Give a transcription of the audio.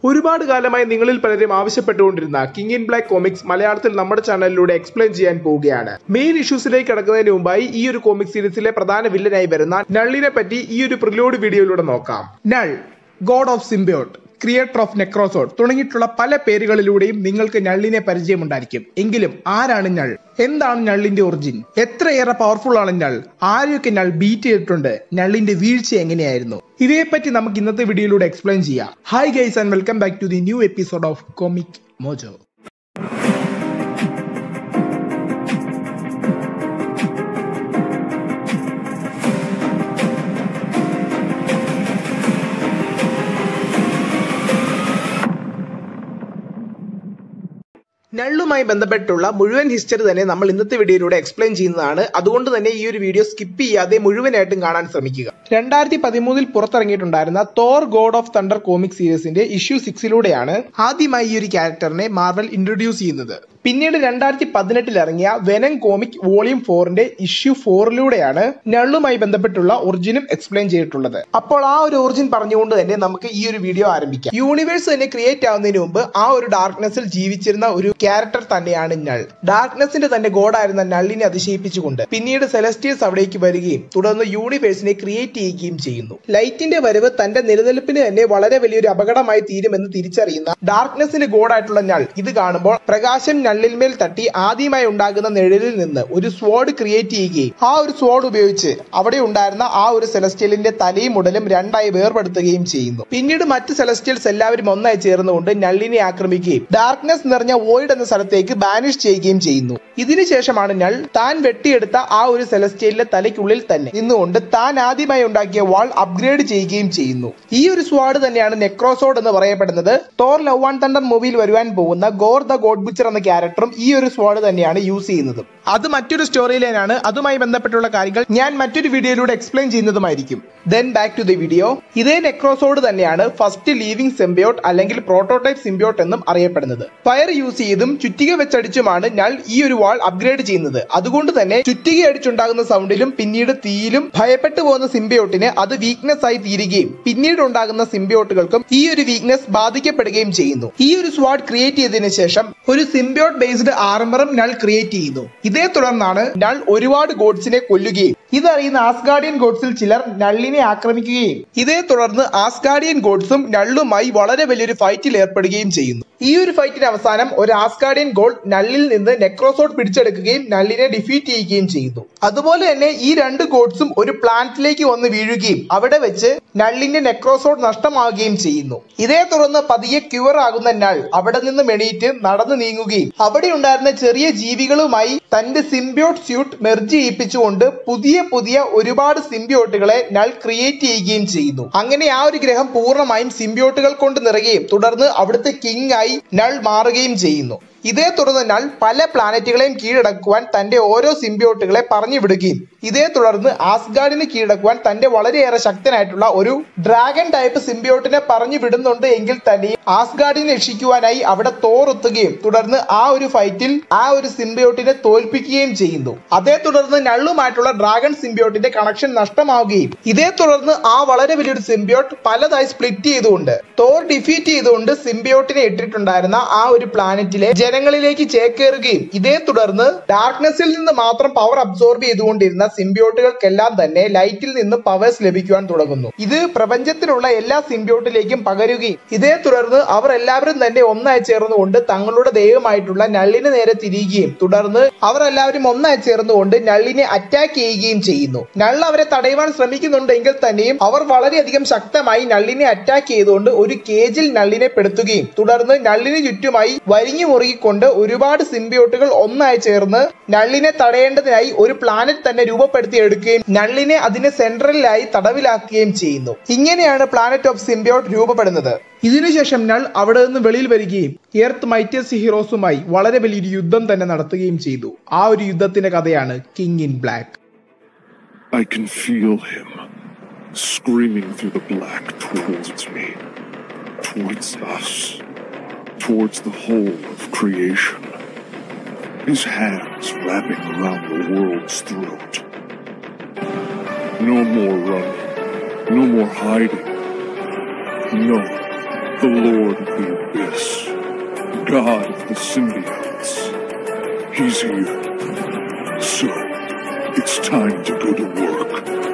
ഒരുപാട് കാലമായി നിങ്ങളിൽ പലരും ആവശ്യപ്പെട്ടുകൊണ്ടിരുന്ന കിങ് ഇൻ ബ്ലാക്ക് കോമിക്സ് മലയാളത്തിൽ നമ്മുടെ ചാനലിലൂടെ എക്സ്പ്ലെയിൻ ചെയ്യാൻ പോവുകയാണ് മെയിൻ ഇഷ്യൂസിലേക്ക് കടക്കുന്നതിന് മുമ്പായി ഈ ഒരു കോമിക് സീരീസിലെ പ്രധാന വില്ലനായി വരുന്ന നള്ളിനെ പറ്റി ഈ ഒരു പ്രിലോഡ് വീഡിയോയിലൂടെ നോക്കാം Knull god of symbiote creator of Necrosword തുടങ്ങിയിട്ടുള്ള പല പേരുകളിലൂടെയും നിങ്ങൾക്ക് ഞള്ളിനെ പരിചയമുണ്ടായിരിക്കും എങ്കിലും ആരാണ് ഞൾ എന്താണ് ഞള്ളിന്റെ ഒറിജിൻ എത്രയേറെ പവർഫുൾ ആണ് ഞൾ ആരെയൊക്കെ ഞൾ ബീറ്റ് ചെയ്തിട്ടുണ്ട് ഞള്ളിന്റെ വീഴ്ച എങ്ങനെയായിരുന്നു ഇവയെപ്പറ്റി നമുക്ക് ഇന്നത്തെ വീഡിയോയിലൂടെ എക്സ്പ്ലെയിൻ ചെയ്യാം hi guys and welcome back to the new episode of comic mojo നള്ളുമായി ബന്ധപ്പെട്ടുള്ള മുഴുവൻ ഹിസ്റ്ററി തന്നെ നമ്മൾ ഇന്നത്തെ വീഡിയോയിലൂടെ എക്സ്പ്ലെയിൻ ചെയ്യുന്നതാണ് അതുകൊണ്ട് തന്നെ ഈ ഒരു വീഡിയോ സ്കിപ്പ് ചെയ്യാതെ മുഴുവനായിട്ടും കാണാൻ ശ്രമിക്കുക രണ്ടായിരത്തി പതിമൂന്നിൽ പുറത്തിറങ്ങിയിട്ടുണ്ടായിരുന്ന Thor god of thunder comic സീരീസിന്റെ ഇഷ്യൂ സിക്സിലൂടെയാണ് ആദ്യമായി ഈ ഒരു ക്യാരക്ടറിനെ മാർവൽ ഇൻട്രൊഡ്യൂസ് ചെയ്യുന്നത് പിന്നീട് രണ്ടായിരത്തി പതിനെട്ടിൽ ഇറങ്ങിയ വെനം കോമിക് വോളിയം ഫോറിന്റെ ഇഷ്യൂ ഫോറിലൂടെയാണ് നള്ളുമായി ബന്ധപ്പെട്ടുള്ള ഒറിജിനും എക്സ്പ്ലെയിൻ ചെയ്തിട്ടുള്ളത് അപ്പോൾ ആ ഒരു ഒറിജിൻ പറഞ്ഞുകൊണ്ട് തന്നെ നമുക്ക് ഈ ഒരു വീഡിയോ ആരംഭിക്കാം യൂണിവേഴ്സ് തന്നെ ക്രിയേറ്റ് ആവുന്നതിന് മുമ്പ് ആ ഒരു ഡാർക്ക്നെസ്സിൽ ജീവിച്ചിരുന്ന ഒരു ക്യാരക്ടർ തന്നെയാണ് നൾ ഡാർക്ക്നെസ്സിന്റെ തന്നെ ഗോഡായിരുന്ന നള്ളിനെ അതിശയിപ്പിച്ചുകൊണ്ട് പിന്നീട് സെലസ്റ്റിയൽസ് അവിടേക്ക് വരികയും തുടർന്ന് യൂണിവേഴ്സിനെ ക്രിയേറ്റ് ചെയ്യുകയും ചെയ്യുന്നു ലൈറ്റിന്റെ വരവ് തന്റെ നിലനിൽപ്പിന് തന്നെ വളരെ വലിയൊരു അപകടമായി തീരുമെന്ന് തിരിച്ചറിയുന്ന ഡാർക്ക്നെസ്സിന്റെ ഗോഡായിട്ടുള്ള നൾ ഇത് കാണുമ്പോൾ പ്രകാശം നള്ളിന്മേൽ തട്ടി ആദ്യമായി ഉണ്ടാകുന്ന നിഴലിൽ നിന്ന് ഒരു സ്വാഡ് ക്രിയേറ്റ് ചെയ്യുകയും ആ ഒരു സ്വാഡ് ഉപയോഗിച്ച് അവിടെ ഉണ്ടായിരുന്ന ആ ഒരു സെലസ്റ്റിയലിന്റെ തലയും ഉടലും രണ്ടായി വേർപെടുത്തുകയും ചെയ്യുന്നു പിന്നീട് മറ്റ് സെലസ്റ്റിയൽസ് എല്ലാവരും ഒന്നായി ചേർന്നുകൊണ്ട് നള്ളിനെ ആക്രമിക്കുകയും ഡാർക്ക്നെസ് നിറഞ്ഞ വോയിഡ് എന്ന സ്ഥലത്തേക്ക് ബാനിഷ് ചെയ്യുകയും ചെയ്യുന്നു ഇതിനുശേഷമാണ് നൾ താൻ വെട്ടിയെടുത്ത ആ ഒരു സെലസ്റ്റിയലിന്റെ തലയ്ക്കുള്ളിൽ തന്നെ നിന്നുകൊണ്ട് താൻ ആദ്യമായി ഉണ്ടാക്കിയ വാൾ അപ്ഗ്രേഡ് ചെയ്യുകയും ചെയ്യുന്നു ഈ ഒരു സ്വാഡ് തന്നെയാണ് നെക്രോസോഡ് എന്ന് പറയപ്പെടുന്നത് തോർ ലവ് ആൻഡ് തണ്ടർ മൂവിയിൽ വരുവാൻ പോകുന്ന ഗോർ ദ ഗോഡ് ബുച്ചർ എന്ന ക്യാരക്ടറും ഈ ഒരു സ്വാഡ് തന്നെയാണ് യൂസ് ചെയ്യുന്നത് അത് മറ്റൊരു സ്റ്റോറി ലൈനാണ് അതുമായി ബന്ധപ്പെട്ടുള്ള കാര്യങ്ങൾ ഞാൻ മറ്റൊരു വീഡിയോയിലൂടെ എക്സ്പ്ലെയിൻ ചെയ്യുന്നതുമായിരിക്കും then back to the video ഇതേ നെക്രോസോഡ് തന്നെയാണ് ഫസ്റ്റ് ലീവിംഗ് സിംബിയോട്ട് അല്ലെങ്കിൽ പ്രോട്ടോടൈപ്പ് സിംബിയോട്ട് എന്നും അറിയപ്പെടുന്നത് ഫയർ യൂസ് ചെയ്തും ചുറ്റിക വെച്ചടിച്ചുമാണ് ഞാൻ ഈ ഒരു വാൾ അപ്ഗ്രേഡ് ചെയ്യുന്നത് അതുകൊണ്ട് തന്നെ ചുറ്റിക അടിച്ചുണ്ടാകുന്ന സൗണ്ടിലും പിന്നീട് തീയിലും ഭയപ്പെട്ടു പോകുന്ന സിംബിയോട്ടിന് അത് വീക്ക്നെസ് ആയി തീരുകയും പിന്നീട് ഉണ്ടാകുന്ന സിംബിയോട്ടുകൾക്കും ഈ ഒരു വീക്ക്നെസ് ബാധിക്കപ്പെടുകയും ചെയ്യുന്നു ഈ ഒരു സ്വാഡ് ക്രിയേറ്റ് ചെയ്തതിനു ശേഷം ഒരു സിംബിയോട്ട് ബേസ്ഡ് ആർമറും നൾ ക്രിയേറ്റ് ചെയ്യുന്നു ഇതേ തുടർന്നാണ് നൾ ഒരുപാട് ഗോഡ്സിനെ കൊല്ലുകയും ഇതറിയുന്ന ആസ്ഗാർഡിയൻ ഗോഡ്സിൽ ചിലർ നള്ളിനെ ആക്രമിക്കുകയും ഇതേ തുടർന്ന് ആസ്ഗാർഡിയൻ ഗോഡ്സും നള്ളുമായി വളരെ വലിയൊരു ഫൈറ്റിൽ ഏർപ്പെടുകയും ചെയ്യുന്നു ഈ ഒരു ഫൈറ്റിന് അവസാനം ഒരു ആസ്ഗാർഡിയൻ ഗോൾഡ് നള്ളിൽ നിന്ന് നെക്രോസോഡ് പിടിച്ചെടുക്കുകയും നള്ളിനെ ഡിഫീറ്റ് ചെയ്യുകയും ചെയ്യുന്നു അതുപോലെ തന്നെ ഈ രണ്ട് ഗോഡ്സും ഒരു പ്ലാനറ്റിലേക്ക് വന്ന് വീഴുകയും അവിടെ വെച്ച് നള്ളിന്റെ നെക്രോസോഡ് നഷ്ടമാവുകയും ചെയ്യുന്നു ഇതേ തുടർന്ന് പതിയെ ക്യൂർ ആകുന്ന നൾ അവിടെ നിന്ന് എണീറ്റ് നടന്നു നീങ്ങുകയും അവിടെ ഉണ്ടായിരുന്ന ചെറിയ ജീവികളുമായി തന്റെ സിംബിയോട്ട് സ്യൂട്ട് മെർജ് ചെയ്യിപ്പിച്ചുകൊണ്ട് പുതിയ പുതിയ ഒരുപാട് സിംബിയോട്ടുകളെ നൾ ക്രിയേറ്റ് ചെയ്യുകയും ചെയ്യുന്നു അങ്ങനെ ആ ഒരു ഗ്രഹം പൂർണ്ണമായും സിംബിയോട്ടുകൾ കൊണ്ട് നിറയുകയും തുടർന്ന് അവിടുത്തെ കിങ് ആയി നൾ മാറുകയും ചെയ്യുന്നു ഇതേ തുടർന്ന് നൾ പല പ്ലാനറ്റുകളെയും കീഴടക്കുവാൻ തന്റെ ഓരോ സിംബിയോട്ടുകളെ പറഞ്ഞു വിടുകയും ഇതേ തുടർന്ന് ആസ്ഗാർഡിന് കീഴടക്കുവാൻ തന്റെ വളരെയേറെ ശക്തനായിട്ടുള്ള ഒരു ഡ്രാഗൺ ടൈപ്പ് സിംബിയോട്ടിനെ പറഞ്ഞു വിടുന്നുണ്ട് എങ്കിൽ തന്നെ ആസ്ഗാർഡിനെ രക്ഷിക്കുവാനായി അവിടെ തോറെത്തുകയും തുടർന്ന് ആ ഒരു ഫൈറ്റിൽ ആ ഒരു സിംബിയോട്ടിനെ തോൽപ്പിക്കുകയും ചെയ്യുന്നു അതേ തുടർന്ന് നള്ളുമായിട്ടുള്ള ഡ്രാഗൺ സിംബിയോട്ടിന്റെ കണക്ഷൻ നഷ്ടമാവുകയും ഇതേ തുടർന്ന് ആ വളരെ വലിയൊരു സിംബിയോട്ട് പലതായി സ്പ്ലിറ്റ് ചെയ്തുകൊണ്ട് തോർ ഡിഫീറ്റ് ചെയ്തുകൊണ്ട് സിംബിയോട്ടിനെ ഇട്ടിട്ടുണ്ടായിരുന്ന ആ ഒരു പ്ലാനറ്റിലെ ജനങ്ങളിലേക്ക് ചേക്കേറുകയും ഇതേ തുടർന്ന് ഡാർക്ക്നെസ്സിൽ നിന്ന് മാത്രം പവർ അബ്സോർബ് ചെയ്തുകൊണ്ടിരുന്ന സിംബിയോട്ടുകൾക്കെല്ലാം തന്നെ ലൈറ്റിൽ നിന്ന് പവേഴ്സ് ലഭിക്കുവാൻ തുടങ്ങുന്നു ഇത് പ്രപഞ്ചത്തിലുള്ള എല്ലാ സിംബിയോട്ടിലേക്കും പകരുകയും ഇതേ തുടർന്ന് അവർ എല്ലാവരും തന്നെ ഒന്നായി ചേർന്നുകൊണ്ട് തങ്ങളുടെ ദൈവമായിട്ടുള്ള നള്ളിന് നേരെ തിരിയുകയും തുടർന്ന് അവർ എല്ലാവരും ഒന്നായി ചേർന്നുകൊണ്ട് നള്ളിനെ അറ്റാക്ക് ചെയ്യുകയും ചെയ്യുന്നു നൾ അവരെ തടയുവാൻ ശ്രമിക്കുന്നുണ്ടെങ്കിൽ തന്നെയും അവർ വളരെയധികം ശക്തമായി നള്ളിനെ അറ്റാക്ക് ചെയ്തുകൊണ്ട് ഒരു കേജിൽ നള്ളിനെ പെടുത്തുകയും തുടർന്ന് നള്ളിന് ചുറ്റുമായി വരിഞ്ഞു മുറുകിക്കൊണ്ട് ഒരുപാട് സിംബിയോട്ടുകൾ ഒന്നായി ചേർന്ന് നള്ളിനെ തടയേണ്ടതിനായി ഒരു പ്ലാനറ്റ് തന്നെ രൂപപ്പെടുത്തി എടുക്കുകയും നള്ളിനെ അതിന് സെൻട്രലിലായി തടവിലാക്കുകയും ചെയ്യുന്നു ഇങ്ങനെയാണ് പ്ലാനറ്റ് ഓഫ് സിംബിയോട്ട് രൂപപ്പെടുന്നത് ഇതിനുശേഷം നൾ അവിടെ നിന്ന് വെളിയിൽ വരികയും എർത്ത് മൈറ്റസ് ഹീറോസുമായി വളരെ വലിയൊരു യുദ്ധം തന്നെ നടത്തുകയും ചെയ്തു ആ ഒരു യുദ്ധത്തിന്റെ കഥയാണ് king in black I can feel him screaming through the black towards me, towards us, towards the whole of creation. His hands wrapping around the world's throat. No more running, no more hiding. No, the Lord of the Abyss, God of the symbiotes. He's here. So, it's time to go to work.